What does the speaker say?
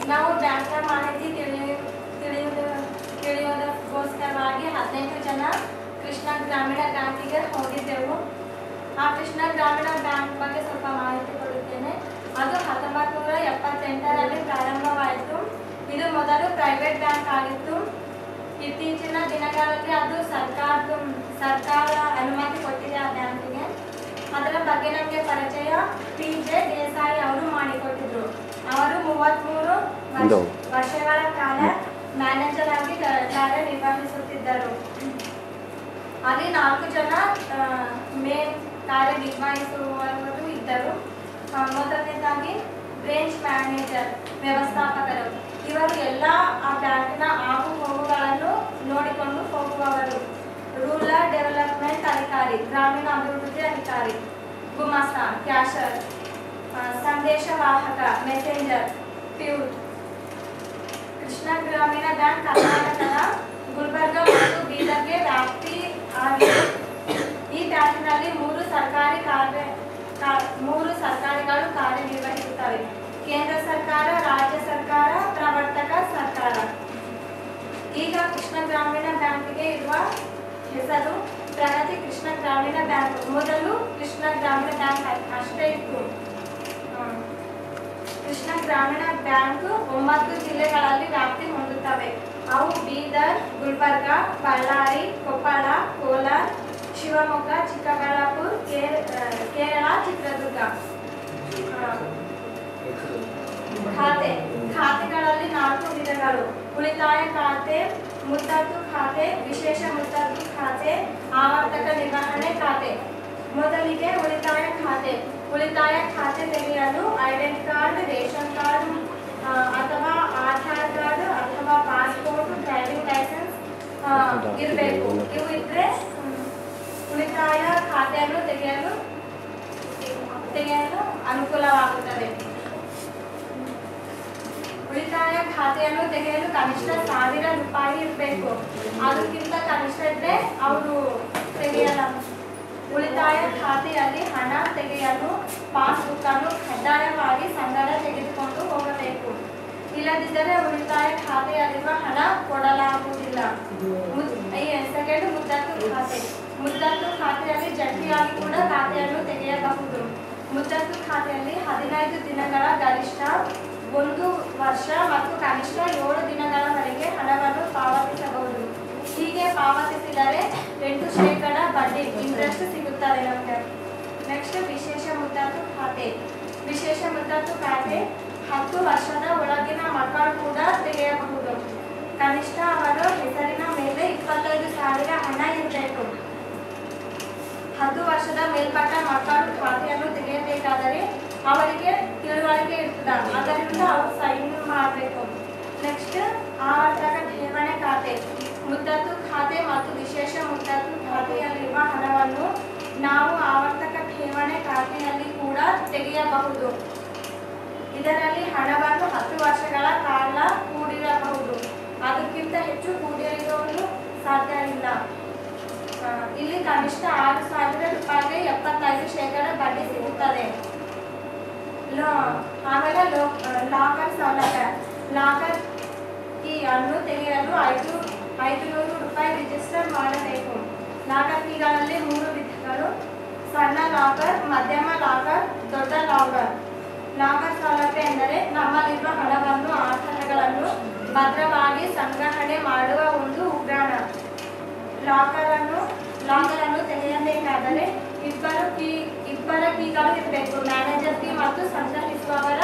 ನಾವು ಬ್ಯಾಂಕ್ನ ಮಾಹಿತಿ ತಿಳಿಯು ತಿಳಿಯುವುದು ತಿಳಿಯುವುದಕ್ಕೋಸ್ಕರವಾಗಿ ಹದಿನೆಂಟು ಜನ ಕೃಷ್ಣ ಗ್ರಾಮೀಣ ಬ್ಯಾಂಕಿಗೆ ಹೋಗಿದ್ದೆವು ಆ ಕೃಷ್ಣ ಗ್ರಾಮೀಣ ಬ್ಯಾಂಕ್ ಬಗ್ಗೆ ಸ್ವಲ್ಪ ಮಾಹಿತಿ ಕೊಡುತ್ತೇನೆ ಅದು ಹತ್ತೊಂಬತ್ತು ನೂರ ಎಪ್ಪತ್ತೆಂಟರಲ್ಲಿ ಪ್ರಾರಂಭವಾಯಿತು ಇದು ಮೊದಲು ಪ್ರೈವೇಟ್ ಬ್ಯಾಂಕ್ ಆಗಿತ್ತು ಇತ್ತೀಚಿನ ದಿನಗಳಲ್ಲಿ ಅದು ಸರ್ಕಾರದ ಸರ್ಕಾರ ಅನುಮತಿ ಕೊಟ್ಟಿದೆ ಆ ಬ್ಯಾಂಕಿಗೆ ಅದರ ಬಗ್ಗೆ ನಮಗೆ ಪರಿಚಯ ಪಿ ಜೆ ದೇಸಾಯಿ ಅವರು ಮಾಡಿಕೊಟ್ಟಿದ್ರು ಅವರು ಮೂವತ್ತ್ಮೂರು ವರ್ಷ- ಒಂದು. ವರ್ಷಗಳ ಕಾಲ ಮ್ಯಾನೇಜರ್ ಆಗಿ ಕ- ಕಾರ್ಯನಿರ್ವಹಿಸುತ್ತಿದ್ದರು ಅಲ್ಲಿ ನಾಲ್ಕು ಜನ ಮೇನ್ ಕಾರ್ಯನಿರ್ವಹಿಸುವವರು ಇದ್ದರು ಆ, ಮೊದಲನೇದಾಗಿ ಬ್ರೇಂಚ್ ಮ್ಯಾನೇಜರ್ ವ್ಯವಸ್ಥಾಪಕರು ಇವರು ಎಲ್ಲ ಆ ಬ್ಯಾಂಕಿನ ಆಗು ಹೋಗುಗಳನ್ನು ನೋಡಿಕೊಂಡು ಹೋಗುವವರು ರೂರಲ್ ಡೆವಲಪ್ಮೆಂಟ್ ಅಧಿಕಾರಿ ಗ್ರಾಮೀಣ ಅಭಿವೃದ್ಧಿ ಅಧಿಕಾರಿ ಗುಮಾಸ್ತ ಕ್ಯಾಶರ್ ಆ, ಸಂದೇಶವಾಹಕ ಮೆಸೆಂಜರ್ ಪ್ಯೂರ್ ಕೃಷ್ಣ ಗ್ರಾಮೀಣ ಬ್ಯಾಂಕ್ ಕರ್ನಾಟಕದ ಗುಲ್ಬರ್ಗ ಮತ್ತು ಬೀದರ್ಗೆ ವ್ಯಾಪ್ತಿ ಆಗಿದೆ ಈ ಬ್ಯಾಂಕಿನಲ್ಲಿ ಮೂರು ಸರ್ಕಾರಿ ಕಾರ್ಯ ಕಾ- ಮೂರು ಸರ್ಕಾರಗಳು ಕಾರ್ಯನಿರ್ವಹಿಸುತ್ತವೆ ಕೇಂದ್ರ ಸರ್ಕಾರ ರಾಜ್ಯ ಸರ್ಕಾರ ಪ್ರವರ್ತಕ ಸರ್ಕಾರ ಈಗ ಕೃಷ್ಣ ಗ್ರಾಮೀಣ ಬ್ಯಾಂಕಿಗೆ ಇರುವ ಹೆಸರು ಪ್ರಗತಿ ಕೃಷ್ಣ ಗ್ರಾಮೀಣ ಬ್ಯಾಂಕ್ ಮೊದಲು ಕೃಷ್ಣ ಗ್ರಾಮೀಣ ಬ್ಯಾಂಕ್ ಅಷ್ಟೇ ಇತ್ತು ಹ್ಮ್. ಕೃಷ್ಣ ಗ್ರಾಮೀಣ ಬ್ಯಾಂಕ್ ಒಂಬತ್ತು ಜಿಲ್ಲೆಗಳಲ್ಲಿ ವ್ಯಾಪ್ತಿ ಹೊಂದುತ್ತವೆ ಅವು ಬೀದರ್ ಗುಲ್ಬರ್ಗ ಬಳ್ಳಾರಿ ಕೊಪ್ಪಳ ಕೋಲಾರ ಶಿವಮೊಗ್ಗ ಚಿಕ್ಕಬಳ್ಳಾಪುರ ಕೇರ- ಆ, ಕೇರಳ ಚಿತ್ರದುರ್ಗ ಆ, ಖಾತೆ ಖಾತೆಗಳಲ್ಲಿ ನಾಲ್ಕು ವಿಧಗಳು ಉಳಿತಾಯ ಖಾತೆ ಮುತ್ತತ್ತು ಖಾತೆ ವಿಶೇಷ ಮುತ್ತತ್ತು ಖಾತೆ ಆವರ್ತಕ ನಿರ್ವಹಣೆ ಖಾತೆ ಮೊದಲಿಗೆ ಉಳಿತಾಯ ಖಾತೆ ಉಳಿತಾಯ ಖಾತೆ ತೆಗೆಯಲು ಐಡೆಂಟಿ ಕಾರ್ಡ್ ರೇಷನ್ ಕಾರ್ಡ್ ಆ, ಅಥವಾ ಆಧಾರ್ ಕಾರ್ಡ್ ಅಥವಾ ಪಾಸ್ಪೋರ್ಟ್ ಡ್ರೈವಿಂಗ್ ಲೈಸೆನ್ಸ್ ಇರಬೇಕು ಇವು ಇದ್ರೆ ಹ್ಮ್, ಉಳಿತಾಯ ಖಾತೆಯನ್ನು ತೆಗೆಯಲು ತೆಗೆಯಲು ಅನುಕೂಲವಾಗುತ್ತದೆ ಉಳಿತಾಯ ಖಾತೆಯನ್ನು ತೆಗೆಯಲು ಕನಿಷ್ಠ ಸಾವಿರ ರೂಪಾಯಿ ಇರಬೇಕು ಅದಕ್ಕಿಂತ ಕನಿಷ್ಠ ಇದ್ರೆ ಅವರು ತೆಗೆಯಲ್ಲ ಉಳಿತಾಯ ಖಾತೆಯಲ್ಲಿ ಹಣ ತೆಗೆಯಲು ಪಾಸ್ಬುಕ್ ಅನ್ನು ಕಡ್ಡಾಯವಾಗಿ ಸಂಗಡ ತೆಗೆದುಕೊಂಡು ಹೋಗಬೇಕು ಇಲ್ಲದಿದ್ದರೆ ಉಳಿತಾಯ ಖಾತೆಯಲ್ಲಿರುವ ಹಣ ಕೊಡಲಾಗುವುದಿಲ್ಲ ಸೆಕೆಂಡ್ ಮುದ್ದತ್ತು ಖಾತೆ ಮುದ್ದತ್ತು ಖಾತೆಯಲ್ಲಿ ಜಂಟಿಯಾಗಿ ಕೂಡ ಖಾತೆಯನ್ನು ತೆಗೆಯಬಹುದು ಮುದ್ದತ್ತು ಖಾತೆಯಲ್ಲಿ ಹದಿನೈದು ದಿನಗಳ ಗರಿಷ್ಠ ಒಂದು ವರ್ಷ ಮತ್ತು ಕನಿಷ್ಠ ಏಳು ದಿನಗಳವರೆಗೆ ಹಣವನ್ನು ಪಾವತಿಸಬಹುದು ಹೀಗೆ ಪಾವತಿಸಿದರೆ ಎಂಟು ಶೇಕಡ ಬಡ್ಡಿ ಇಂಟ್ರೆಸ್ಟ್ ಸಿಗುತ್ತದೆ ನಮಗೆ ನೆಕ್ಸ್ಟ್ ವಿಶೇಷ ಮುತ್ತತ್ತು ಖಾತೆ ವಿಶೇಷ ಮುತ್ತತ್ತು ಖಾತೆ ಹತ್ತು ವರ್ಷದ ಒಳಗಿನ ಮಕ್ಕಳು ಕೂಡ ತೆಗೆಯಬಹುದು ಕನಿಷ್ಠ ಅವರ ಹೆಸರಿನ ಮೇಲೆ ಇಪ್ಪತ್ತೈದು ಸಾವಿರ ಹಣ ಇರಬೇಕು ಹತ್ತು ವರ್ಷದ ಮೇಲ್ಪಟ್ಟ ಮಕ್ಕಳು ಖಾತೆಯನ್ನು ತೆಗೆಯಬೇಕಾದರೆ ಅವರಿಗೆ ತಿಳುವಳಿಕೆ ಇರ್ತದ ಅದರಿಂದ ಅವರು ಸೈನ್ ಮಾಡಬೇಕು ನೆಕ್ಸ್ಟ್ ಆವರ್ತಕ ಠೇವಣಿ ಖಾತೆ ಮುತ್ತತ್ತು ಖಾತೆ ಮತ್ತು ವಿಶೇಷ ಮುತ್ತತ್ತು ಖಾತೆಯಲ್ಲಿರುವ ಹಣವನ್ನು ನಾವು ಆವರ್ತಕ ಠೇವಣಿ ಖಾತೆಯಲ್ಲಿ ಕೂಡ ತೆಗೆಯಬಹುದು ಇದರಲ್ಲಿ ಹಣವನ್ನು ಹತ್ತು ವರ್ಷಗಳ ಕಾಲ ಕೂಡಿರಬಹುದು ಅದಕ್ಕಿಂತ ಹೆಚ್ಚು ಕೂಡಿರಿಸಲು ಸಾಧ್ಯ ಇಲ್ಲ ಆ, ಇಲ್ಲಿ ಕನಿಷ್ಠ ಆರು ಸಾವಿರ ರೂಪಾಯಿಗೆ ಎಪ್ಪತ್ತೈದು ಶೇಕಡ ಬಡ್ಡಿ ಸಿಗುತ್ತದೆ ಲೋ- ಆಮೇಲೆ ಲೋ ಲಾಕರ್ ಸೌಲಭ್ಯ ಲಾಕರ್ ಕೀ ಅನ್ನು ತೆಗೆಯಲು ಐದು ಐದು ನೂರು ರೂಪಾಯಿ ರಿಜಿಸ್ಟರ್ ಮಾಡಬೇಕು ಲಾಕರ್ ಕೀಗಳಲ್ಲಿ ಮೂರು ವಿಧಗಳು ಸಣ್ಣ ಲಾಕರ್ ಮಧ್ಯಮ ಲಾಕರ್ ದೊಡ್ಡ ಲಾಕರ್ ಲಾಕರ್ ಸೌಲಭ್ಯ ಎಂದರೆ ನಮ್ಮಲ್ಲಿರುವ ಹಣವನ್ನು ಆಧಾರಗಳನ್ನು ಭದ್ರವಾಗಿ ಸಂಗ್ರಹಣೆ ಮಾಡುವ ಒಂದು ಉಗ್ರಾಣ ಲಾಕರ್ ಅನ್ನು ಲಾಕರ್ ಅನ್ನು ತೆಗೆಯಬೇಕಾದರೆ ಇಬ್ಬರು ಕೀ ಇಬ್ಬರ ಕೀಗಳು ಇರಬೇಕು ಮ್ಯಾನೇಜರ್ ಕೀ ಮತ್ತು ಸಂಗ್ರಹಿಸುವವರ